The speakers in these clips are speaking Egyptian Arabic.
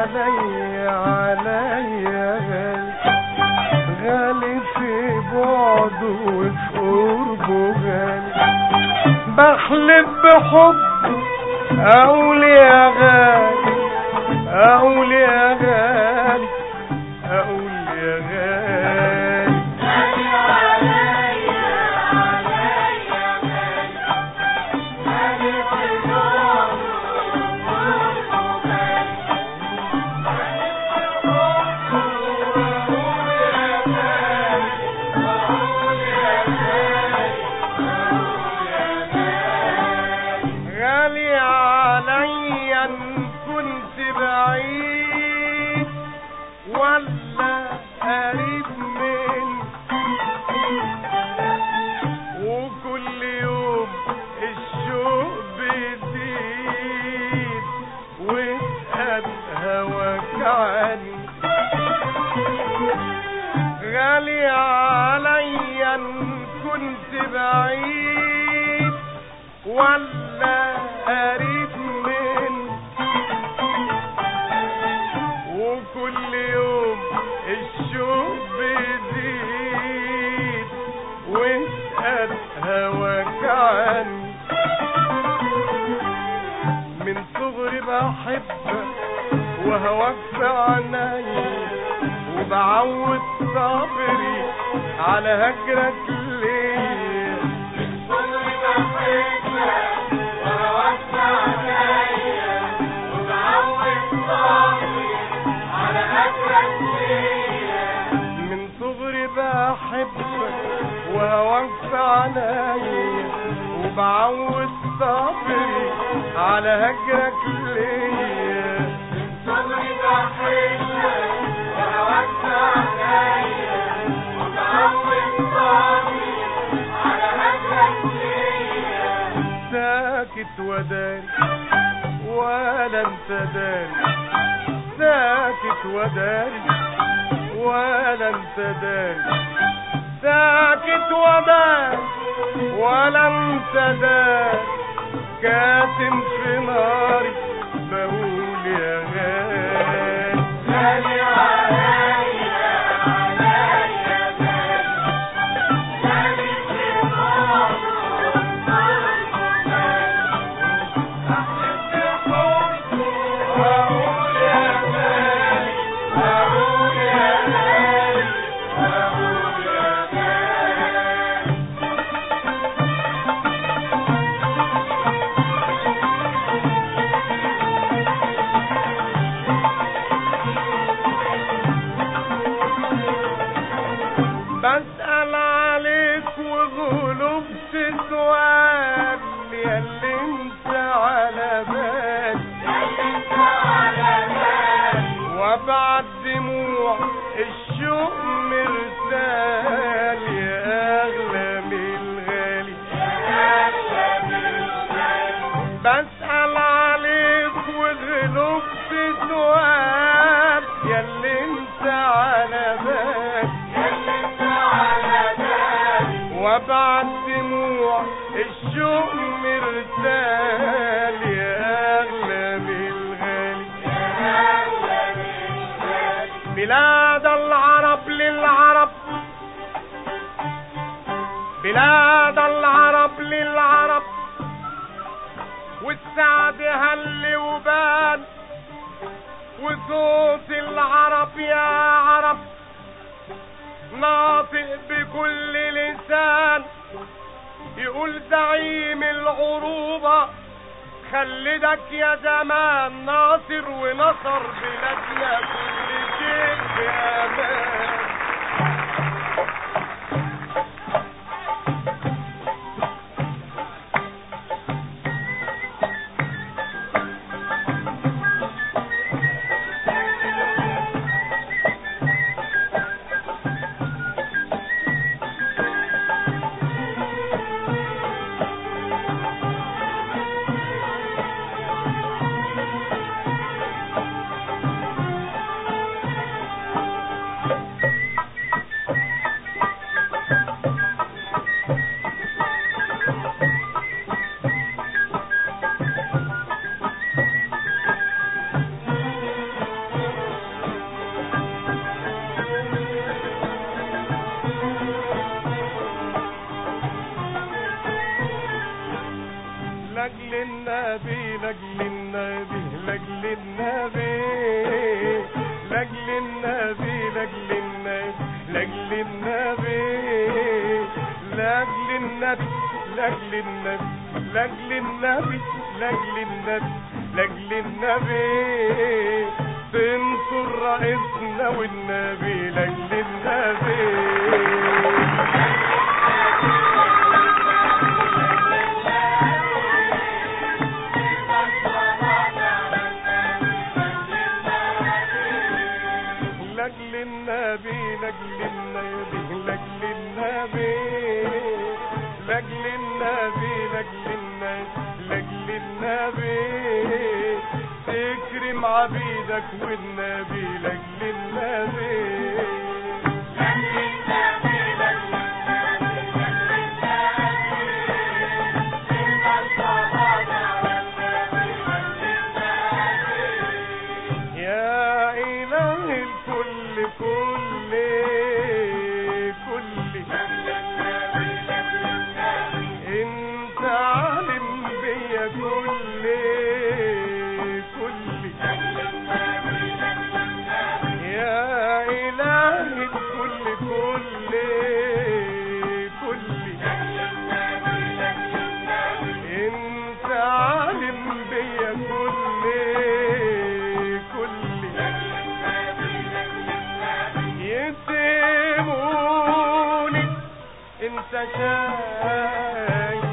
علي علي غالي غالي في بعده وفي قربه غالي بحلف بحبه اقول يا غالي اقول يا غالي اقول يا غالي غالي عليا ان كنت بعيد ولا قريب من وكل يوم الشوق بيزيد واسأل هواك عني غالي عليا ان كنت بعيد ولا قريب من وكل يوم الشوق بيزيد واسأل هواك عني من صغري بحبك وهواك في عيني وبعود صبري على هجرك ليه من صغري بحبك وهواك في عيني وبعود صبري على هجرك ليه ساكت وداني ولا انت داري ساكت وداري ولا انت داري ساكت وداري ولا انت داري كاتم في ناري بقول يا غالي بسأل عليك وغلبت سؤال يا اللي انت على بالي وابعد دموع الشوق مرسال يا اغلى من الغالي بسأل عليك وغلبت سؤال يا اللي انت على بالي وابعد دموع الشوق مرسال يا اغلى من الغالي بلاد العرب للعرب بلاد العرب للعرب والسعد هل وبان وصوت العرب يا عرب ناطق بكل لسان يقول زعيم العروبة خلدك يا زمان ناصر ونصر بلادنا كل شيء بأمان لاجل النبي لاجل النبي لاجل النبي لاجل النبي لاجل النبي لاجل النبي تنصر رئيسنا والنبي لاجل النبي لاجل النبي لاجل النبي لاجل النبي لاجل النبي لاجل النبي لاجل النبي تكرم عبيدك والنبي لاجل النبي يا إله الكل كل كل انت عالم بيا كل كل يا إله الكل كل كل انت عالم بيا كل كل يسيبوني انت شايف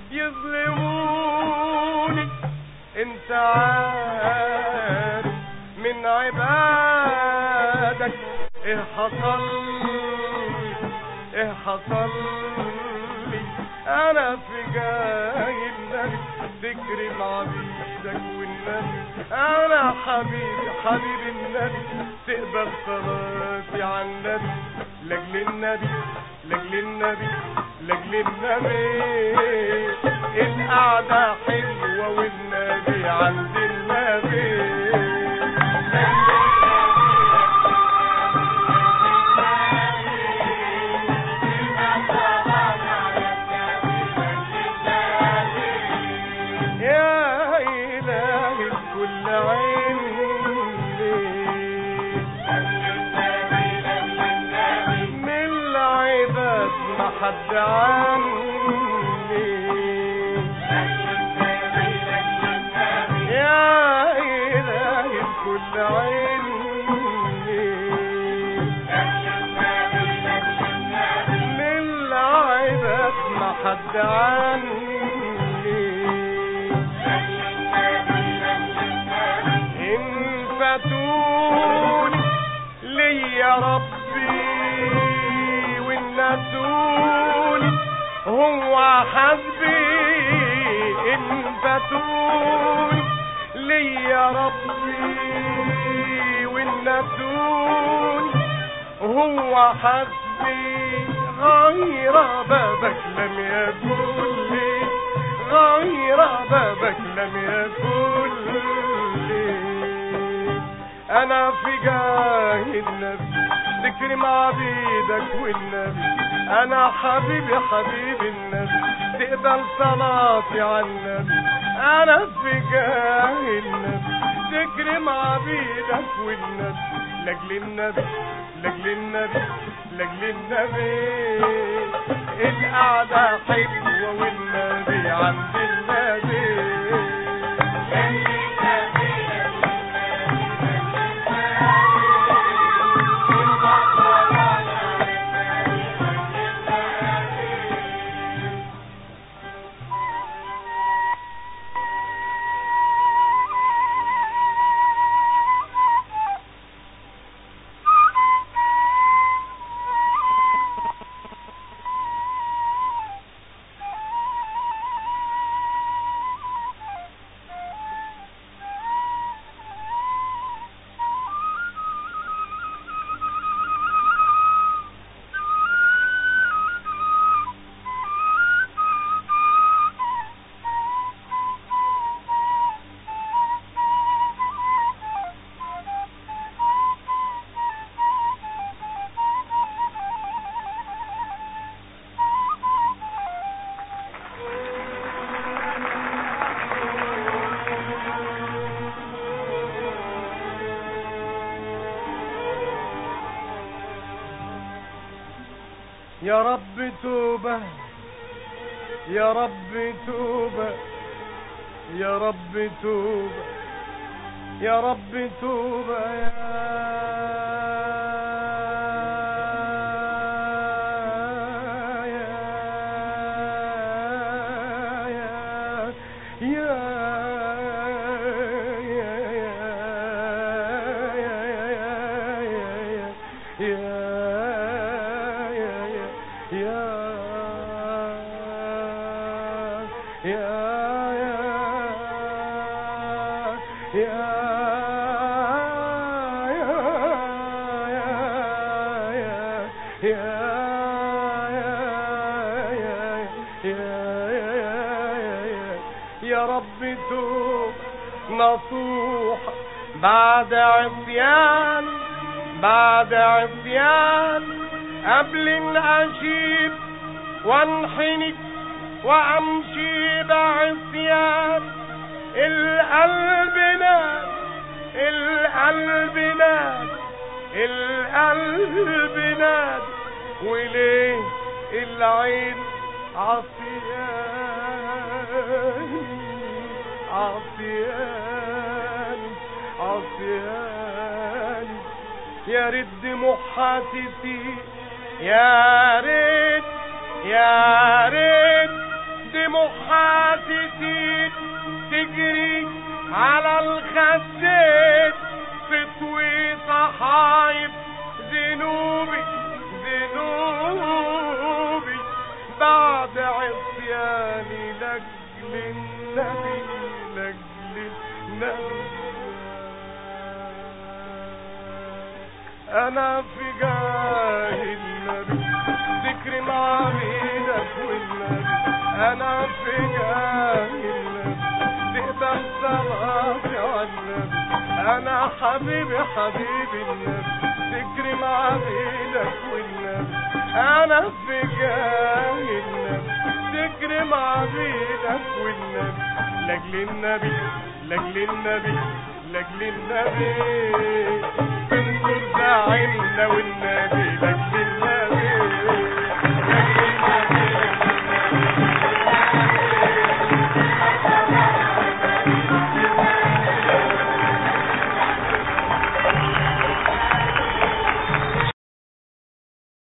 يظلموني انت عارف من عبادك ايه حصل لي ايه حصل لي انا في جاي النبي تكرم عبيدك والنبي انا حبيبي حبيبي النبي تقبل صلاتي على النبي لاجل النبي لاجل النبي لاجل النبي القعدة حلوة والنبي عند النبي يا إله الكل عين من العباد ما حد عني يا إله الكل عين من العباد ما حد عني إن فاتوني لي يا ربي والنسوني هو حسبي إن فاتوني لي يا ربي والنسوني هو حسبي غير بابك لم يكن لي غير بابك لم يكن لي انا في جاه النبي تكرم عبيدك والنبي انا حبيبي حبيبي النبي تقبل صلاتي على النبي انا في جاه النبي تكرم عبيدك والنبي لاجل النبي لاجل النبي لاجل النبي القعدة حلوة والنبي عند النبي يا رب توبة يا رب توبة يا رب توبة يا رب توبة يا رب توب نصوح بعد عصيان بعد عصيان قبل ان اشيب وانحني وامشي بعصيان القلب ناد القلب ناد القلب ناد وليه العين عصيان عصيان عصيان يا ريت دموعها يا ريت يا ريت دموعها تجري على الخدين تطوي صحايب ذنوبي ذنوبي بعد عصياني لاجل النبي لاجل النبي انا في جاه النبي ذكري مع بيدك والنبي انا في جاه النبي تقبل صلاتي على النبي انا حبيبي حبيبي النبي ذكري مع بيدك والنبي انا في جاه النبي ذكري مع بيدك والنبي لاجل النبي لاجل النبي لاجل النبي تنظر داعي